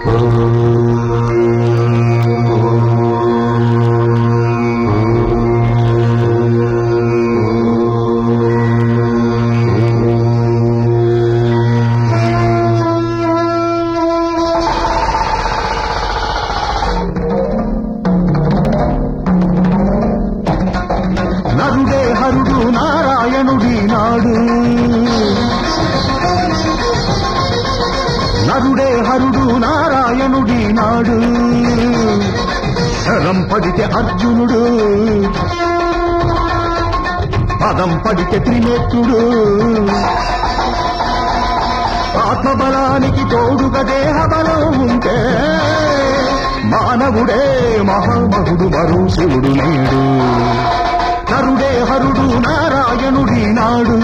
నరుడే హరుడు నారాయణుడి నాడు నరుడే హరుడు నారాయణుడి నాడు శరం పడితే అర్జునుడు పదం పడితే త్రినేత్రుడు ఆత్మబలానికి తోడుగా దేహ బలం ఉంటే మానవుడే మహామహుడు మరు శివుడు నేడు నరుడే హరుడు నారాయణుడి నాడు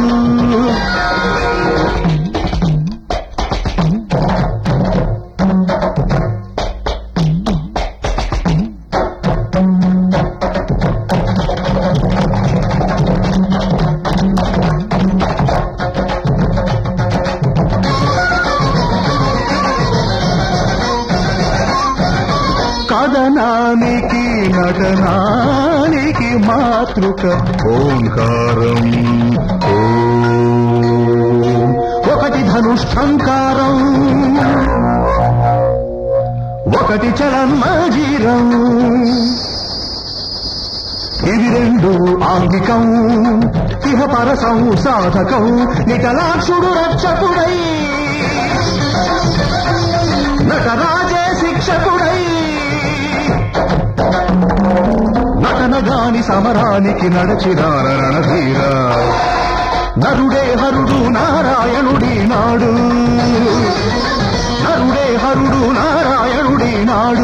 కథనానికి నటనానికి మాతృక ఓంకారం ఓం. ఒకటి ధనుష్టంకారం ఒకటి చలన్మజీరం ఇవి రెండు ఆంగికం ఇహపర సంసాధకం నిటలాక్షుడు రక్షకుడై నటరాజే శిక్షకుడై నటనగాని సమరానికి నడచిరార రణధీర నరుడే హరుడు నారాయణుడి నాడు నరుడే హరుడు నారాయణుడి నాడు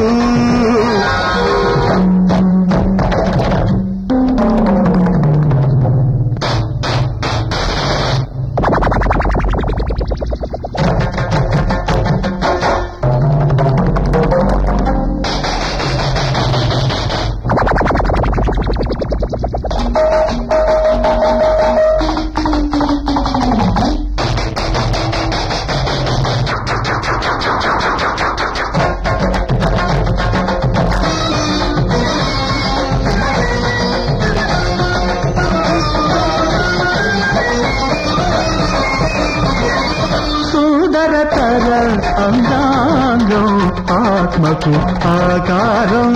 సుందరతర అందాంగం ఆత్మకు ఆకారం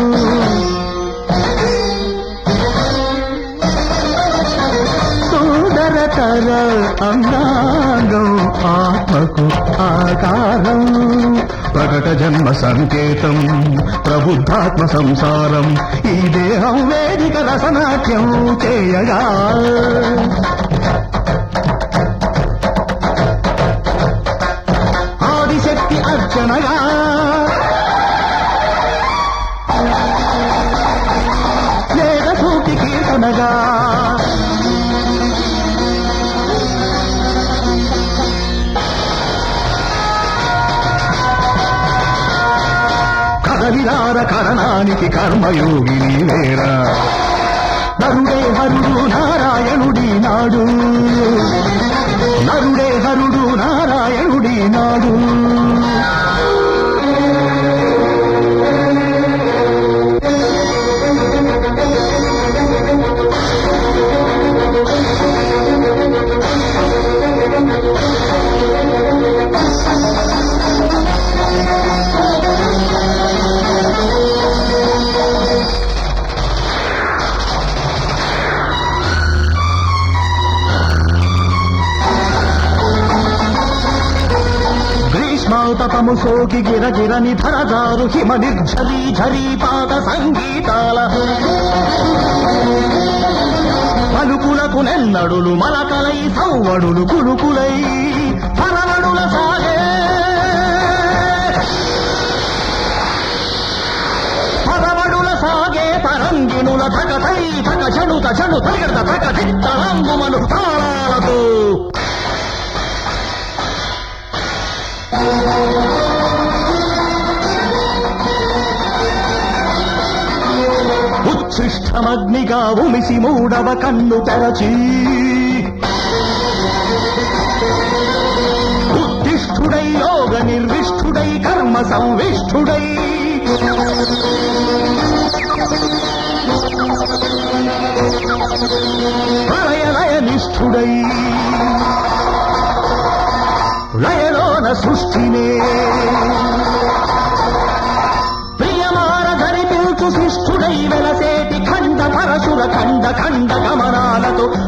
సుందరతర అందాంగం ఆత్మకు ఆకారం ప్రకట జన్మ సంకేతం ప్రబుద్ధాత్మ సంసారం ఈ దేహం వేదిక రసనాట్యం చేయగా ఆదిశక్తి అర్చనగా వేదసూటి కీర్తనగా కదలిరార కరణానికి కర్మయోగిని వేరా నరుడే హరుడు నారాయణుడి నాడు నరుడే హరుడు నారాయణుడి నాడు గ్రీష్మాతపము సోకి గిర గిర నిధరదారు హిమ నిర్ఝరీ ఝరీ పాద సంగీతాల పలుకులకు నెన్నడులు మలకలై సౌవడులు కులుకులై పరవడుల సాగే పరవడుల సాగే పరంగిణుల ధగతై ధగ చణుత చణు తగడ ధగ చిత్తరంగుమను తాళాలతో ఉచ్ఛిష్టమగ్నిగా ఉమిసి మూడవ కన్ను తెరచి ఉత్తిష్ఠుడై యోగ నిర్విష్ఠుడై కర్మ సంవిష్ఠుడై ప్రళయ లయ నిష్ఠుడై లయలోన సృష్టినే ప్రియమార ధరి పిలుచు శిష్ఠుడై వెలసేటి ఖండ పరశుర ఖండ ఖండ గమనాలతో